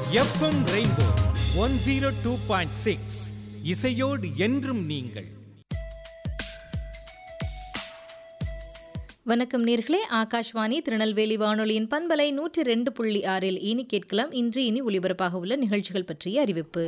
FM rainbow one zero two point six இசையோடு என்றும் நீங்கள் வணக்கம் நேர்களே ஆகாஷ்வாணி திருநெல்வேலி வானொலியின் பண்பலை நூற்றி ரெண்டு புள்ளி ஆறில் இனி கேட்கலாம் இன்று இனி ஒளிபரப்பாக உள்ள நிகழ்ச்சிகள் பற்றிய அறிவிப்பு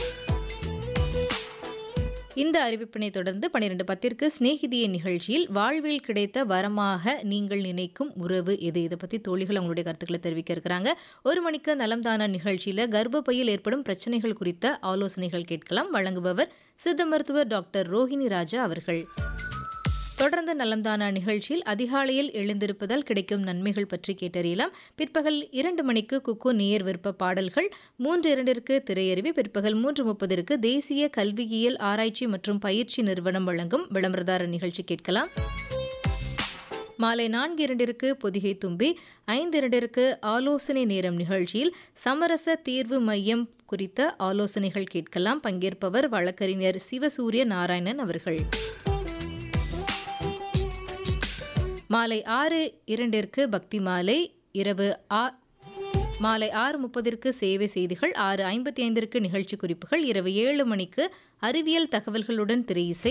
இந்த அறிவிப்பினை தொடர்ந்து பன்னிரண்டு பத்திற்கு சிநேகிதிய நிகழ்ச்சியில் வாழ்வில் கிடைத்த வரமாக நீங்கள் நினைக்கும் உறவு எது இதை பற்றி தோழிகள் அவங்களுடைய கருத்துக்களை தெரிவிக்க இருக்கிறாங்க ஒரு மணிக்கு நலம்தான நிகழ்ச்சியில் கர்ப்பப்பையில் ஏற்படும் பிரச்சனைகள் குறித்த ஆலோசனைகள் கேட்கலாம் வழங்குபவர் சித்த மருத்துவர் டாக்டர் ரோஹிணி ராஜா அவர்கள் தொடர்ந்து நலம்தானா நிகழ்ச்சியில் அதிகாலையில் எழுந்திருப்பதால் கிடைக்கும் நன்மைகள் பற்றி கேட்டறியலாம் பிற்பகல் இரண்டு மணிக்கு குக்கு நேர் விருப்ப பாடல்கள் மூன்று இரண்டிற்கு திரையறிவி பிற்பகல் மூன்று முப்பதிற்கு தேசிய கல்வியியல் ஆராய்ச்சி மற்றும் பயிற்சி நிறுவனம் வழங்கும் விளம்பரதார நிகழ்ச்சி கேட்கலாம் மாலை நான்கு இரண்டிற்கு பொதிகை தும்பி ஐந்து இரண்டிற்கு ஆலோசனை நேரம் நிகழ்ச்சியில் சமரச தீர்வு மையம் குறித்த ஆலோசனைகள் கேட்கலாம் பங்கேற்பவர் வழக்கறிஞர் சிவசூரிய நாராயணன் அவர்கள் மாலை ஆறு இரண்டிற்கு பக்தி மாலை இரவு ஆ மாலை ஆறு முப்பதிற்கு சேவை செய்திகள் ஆறு ஐம்பத்தி ஐந்திற்கு நிகழ்ச்சி குறிப்புகள் இரவு ஏழு மணிக்கு அறிவியல் தகவல்களுடன் திரையிசை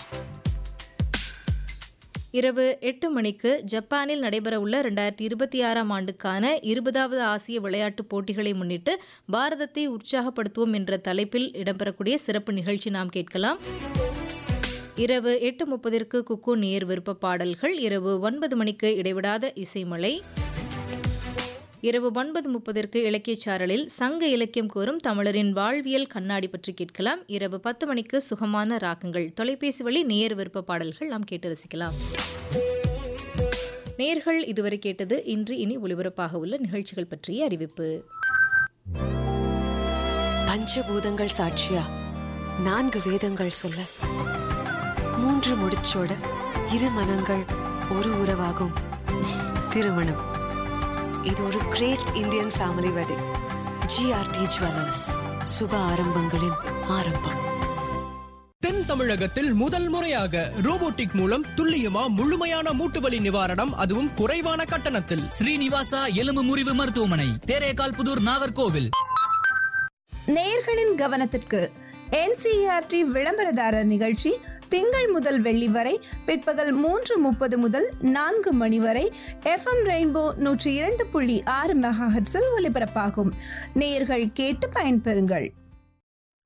இரவு எட்டு மணிக்கு ஜப்பானில் நடைபெறவுள்ள ரெண்டாயிரத்தி இருபத்தி ஆறாம் ஆண்டுக்கான இருபதாவது ஆசிய விளையாட்டுப் போட்டிகளை முன்னிட்டு பாரதத்தை உற்சாகப்படுத்துவோம் என்ற தலைப்பில் இடம்பெறக்கூடிய சிறப்பு நிகழ்ச்சி நாம் கேட்கலாம் இரவு எட்டு முப்பதிற்கு குக்கு நேர் விருப்ப பாடல்கள் இரவு ஒன்பது மணிக்கு இடைவிடாத இசைமலை இரவு ஒன்பது முப்பதிற்கு இலக்கியச் சாரலில் சங்க இலக்கியம் கூறும் தமிழரின் வாழ்வியல் கண்ணாடி பற்றி கேட்கலாம் இரவு பத்து மணிக்கு சுகமான ராகங்கள் தொலைபேசி வழி நேர் விருப்ப பாடல்கள் நாம் கேட்டு ரசிக்கலாம் நேர்கள் இதுவரை கேட்டது இன்று இனி ஒளிபரப்பாக உள்ள நிகழ்ச்சிகள் பற்றிய அறிவிப்பு பஞ்சபூதங்கள் சாட்சியா நான்கு வேதங்கள் சொல்ல மூன்று முடிச்சோட இரு மனங்கள் ஒரு உறவாகும் திருமணம் இது ஒரு great Indian family wedding GRT jewellers சுப ஆரம்பங்களின் ஆரம்பம் தென் தமிழகத்தில் முதல் முறையாக ரோபோட்டிக் மூலம் துல்லியமா முழுமையான மூட்டு வலி நிவாரணம் அதுவும் குறைவான கட்டணத்தில் ஸ்ரீனிவாசா எலும்பு முறிவு மருத்துவமனை தேரேகால் புதூர் நாகர்கோவில் நேயர்களின் கவனத்திற்கு என்சிஆர்டி விளம்பரதாரர் நிகழ்ச்சி திங்கள் முதல் வெள்ளி வரை பிற்பகல் மூன்று முப்பது முதல் நான்கு மணி வரை எஃப்எம் ரெயின்போ நூற்றி இரண்டு புள்ளி ஆறு மெகாஹெட்ஸில் ஒலிபரப்பாகும் நேயர்கள் கேட்டு பயன்பெறுங்கள்